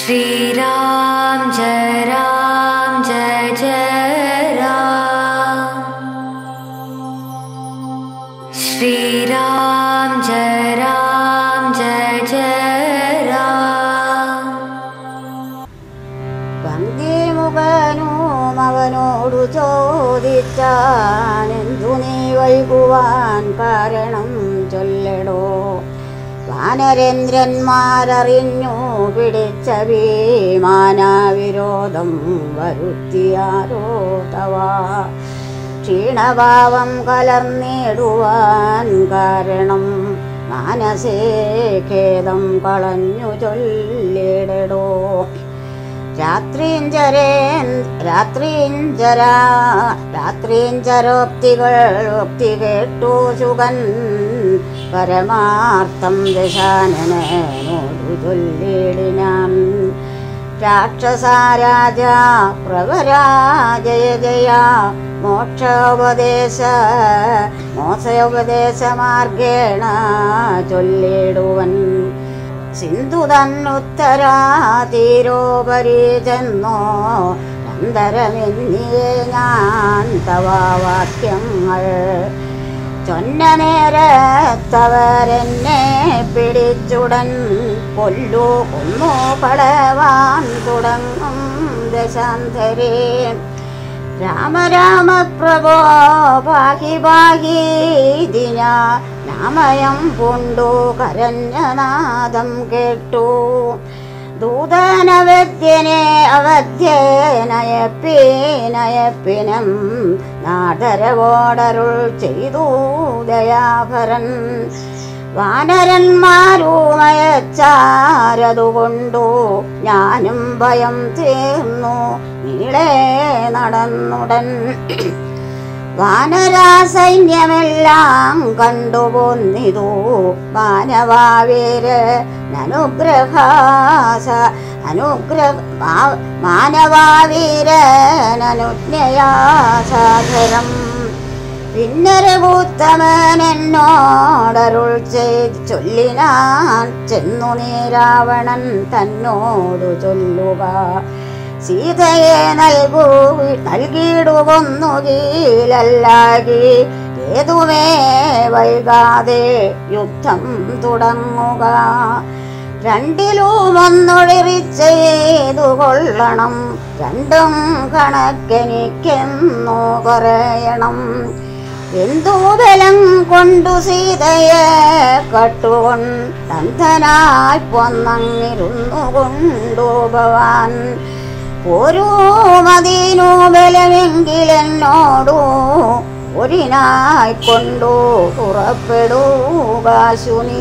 श्रीराम जय राम जय जय राम श्रीराम जय राम जय जय राम പന്തിമുഖനും അവനോടു ചോദിച്ചാനെന്തു നീ വൈകുവാൻ കാരണം ചൊല്ലടോ വാനരേന്ദ്രന്മാരറിഞ്ഞു പിടിച്ച ഭീമാനാവിരോധം വരുത്തിയാരോ തവ ക്ഷീണഭാവം കലർന്നിടുവാൻ കാരണം മാനസേ ഖേദം കളഞ്ഞു ചൊല്ലിടടോ രാത്രിഞ്ചരേ രാത്രിഞ്ചരാ രാത്രിഞ്ചരോക്തികൾ ഉക്തി കേട്ടു സുഖൻ പരമാർത്ഥം ദശാനനോടു ചൊല്ലിടിനാൻ രാക്ഷസാരാജ പ്രവരാ ജയ ജയ മോക്ഷോപദേശ മോശോപദേശ മാർഗേണ ചൊല്ലിടുവൻ സിന്ധു തന്നുത്തരാ തീരോപരി ചെന്നോ അന്തരമെന്നിയേ ഞാൻ തവ വാക്യങ്ങൾ ചൊന്ന നേരത്തവരെന്നെ പിടിച്ചുടൻ കൊല്ലു കൊന്നു കളവാൻ തുടങ്ങും ദശാന്തരേ രാമ രാമ പ്രഭോ പാഹി പാഹി ദിന നാമയം പൂണ്ടു കരഞ്ഞനാദം കേട്ടു ദൂതനവദ്യനെ അവധ്യനയപ്പീനയപ്പിനം നാദരവോടരുൾ ചെയ്തു ദയാഭരൻ വാനരന്മാരുമയച്ചാരതുകൊണ്ടു ഞാനും ഭയം തീർന്നു നീളെ നടന്നുടൻ വാനരാസൈന്യമെല്ലാം കണ്ടുപോന്നിതു മാനവാവീര് അനുഗ്രഹാസ അനുഗ്രഹ മാനവാവീരനുജ്ഞയാസാധരം പിന്നരഭൂത്തമൻ എന്നോടരുൾ ചെയ്ത് ചൊല്ലിനാൻ ചെന്നു നീ രാവണൻ തന്നോടു ചൊല്ലുക സീതയെ നൽകൂ നൽകിയിടുകൊന്നുകീലല്ലാകി ഏതുമേ വൈകാതെ യുദ്ധം തുടങ്ങുക രണ്ടിലും ഒന്നൊഴിറി ചെയ്തു കൊള്ളണം രണ്ടും കണക്കെനിക്കെന്നു പറയണം എന്തു ബലം കൊണ്ടു സീതയെ കട്ടുകൊണ്ടന്ധനായി പൊന്നങ്ങിരുന്നു കൊണ്ടു ഭവാൻ ഒരു മതിനു ബലമെങ്കിലെന്നോടു ഒരിനായി കൊണ്ടു പുറപ്പെടുക ശുനി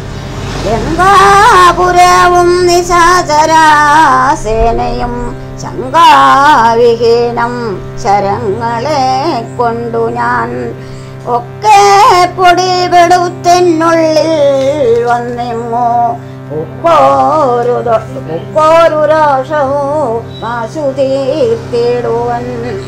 ഗംഗാപുരവും നിശാചരാസേനയും ശങ്കാവിഹീനം ശരങ്ങളെ കൊണ്ടു ഞാൻ ഒക്കെ പൊടിപെടുത്തെന്നുള്ളിൽ വന്നിങ്ങോ ഉക്കോരു ഉക്കോരു രോഷവും വാസു തീർത്തിടുവൻ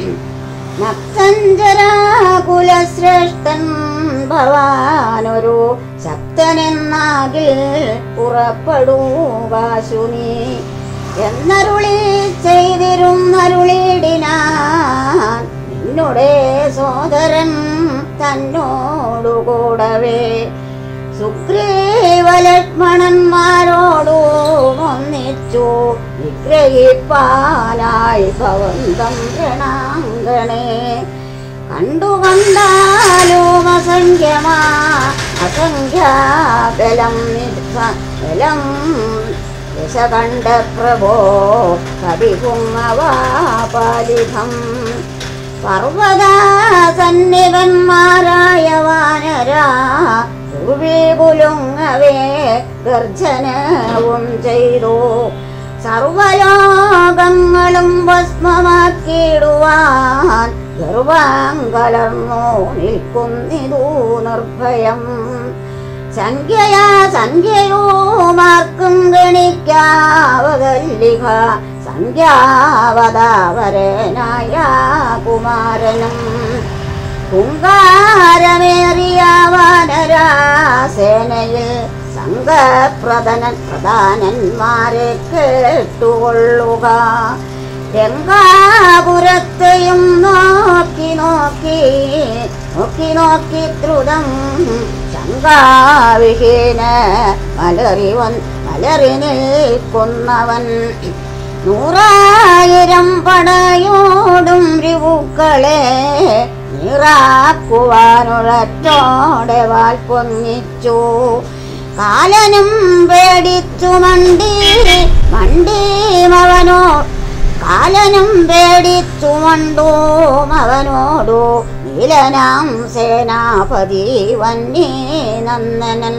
നക്തഞ്ചരാകുലശ്രേഷ്ഠൻ ഭവാനൊരു ശക്തനെന്നാകിൽ പുറപ്പെടൂ വാസുനി എന്നരുളി ചെയ്തിരുന്നരുളിടിനാൻ നിന്നുടെ സോദരൻ തന്നോടുകൂടവേ സുഗ്രീവലക്ഷ്മണന്മാരോടു ഒന്നിച്ചു വിഗ്രഹിപ്പാനായി ഭവന്തം പ്രണാങ്കണേ കണ്ടു കണ്ടാലും അസംഖ്യമാ അസംഖ്യാബലം ബലം ദശകണ്ഠ പ്രഭോ കവിപുങ്ങവാപാലിധം പർവ്വതാസന്നിവന്മാരായ വാനരാ കുലുങ്ങവേ ഗർജനവും ചെയ്തു സർവലോകങ്ങളും ഭസ്മമാക്കിയിടുവാൻ ഗർവാം കലർന്നു നിൽക്കുന്നിതു നിർഭയം സംഖ്യയാ സംഖ്യയുമാർക്കും ഗണിക്കാവതല്ലിക സംഖ്യാവതാവരനായ കുമാരനും കുങ്കാരമേറിയ വാനരാസേനയിൽ സംഘപ്രധാന പ്രധാനന്മാരെ കേട്ടുകൊള്ളുക ഗംഗാപുരത്തെയും നോക്കി നോക്കി നോക്കി നോക്കി ദ്രുതം ശങ്കാവിഹീന മലറിവൻ മലറി നിൽക്കുന്നവൻ നൂറായിരം പടയോടും രിവുക്കളെ നിറാക്കുവാനൊഴറ്റോടെ വാൽ പൊങ്ങിച്ചു കാലനും പേടിച്ചു മണ്ടി മണ്ടീമവനോ കാലനും പേടിച്ചു മണ്ടൂം അവനോടു നീലനാം സേനാപതി വന്യേ നന്ദനൻ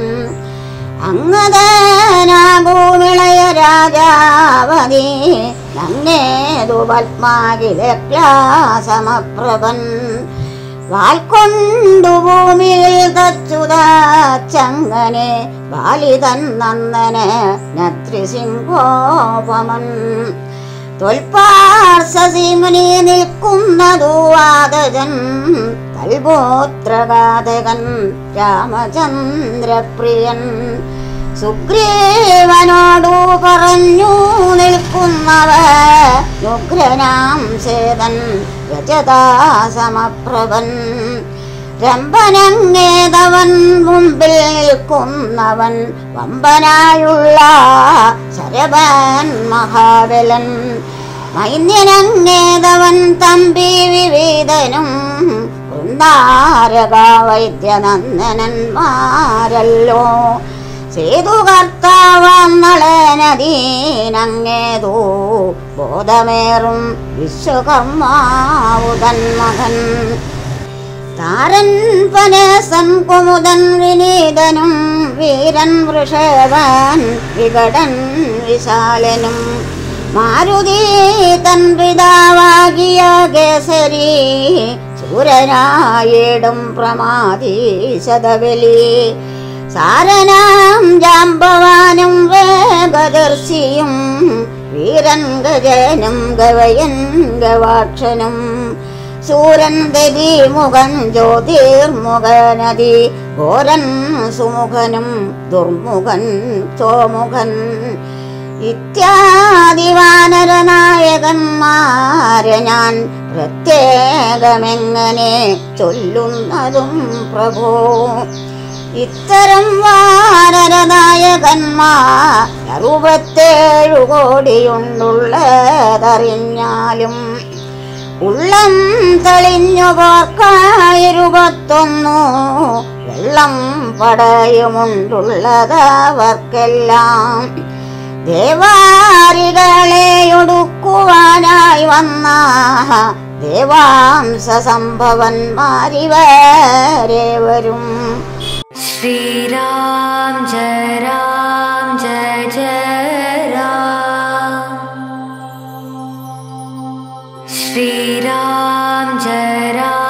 അങ്ങതനാകൂമിളയ രാജാവതി നങ്ങേതു പത്മാകിലെ ക്ലാസമപ്രഭൻ വാൽക്കൊണ്ടു ഭൂമിയിൽ തച്ചുതച്ചങ്ങനെ ബാലിതൻ നന്ദന് നത്രിസിംഹോപമൻ തൊൽപാർസീമുനി നിൽക്കുന്നതു വാദജൻ കൽഗോത്രഘാതകൻ രാമചന്ദ്രപ്രിയൻ സുഗ്രീവനോടു പറഞ്ഞു നിൽക്കുന്നവ ഉഗ്രനാം സേതൻ രജതാസമപ്രഭൻ രംഭനങ്ങേതവൻ മുമ്പിൽ നിൽക്കുന്നവൻ വമ്പനായുള്ള ശരഭൻ മഹാബലൻ മൈന്യനങ്ങേതവൻ തമ്പി വിവേദനും വൃന്ദാരക വൈദ്യനന്ദനന്മാരല്ലോ സേതുകർത്താവാം നളനദീനങ്ങേതോ ബോധമേറും വിശ്വകർമാവുതൻ മകൻ താരൻ പനസൻ കുമുദൻ വിനീതനും വീരൻ വൃഷഭൻ വികടൻ വിശാലനും മാരുതി തൻ പിതാവാകിയ കേസരി സൂരനായിടും പ്രമാതി ശതബലി സാരനാം ജാമ്പവാനും വേഗദർശിയും വീരൻ ഗജനും ഗവയൻ ഗവാക്ഷനും സൂരൻ ദതി മുഖൻ ജ്യോതിർമുഖനതി ഘോരൻ സുമുഖനും ദുർമുഖൻ ചോമുഖൻ ഇത്യാദി വാനരനായകന്മാരെ ഞാൻ പ്രത്യേകമെങ്ങനെ ചൊല്ലുന്നതും പ്രഭോ ഇത്തരം വാനരനായകന്മാർ അറുപത്തേഴു കോടിയുണ്ടുള്ളതറിഞ്ഞാലും ഉള്ളം തെളിഞ്ഞു പോർക്കായിരുപത്തൊന്നു വെള്ളം പടയുമുണ്ടുള്ളതവർക്കെല്ലാം ദേവാരികളെ ഒടുക്കുവാനായി വന്ന ദേവാംശ സംഭവന്മാരിവരെ വരും श्रीराम जय राम जय जय राम श्रीराम जय राम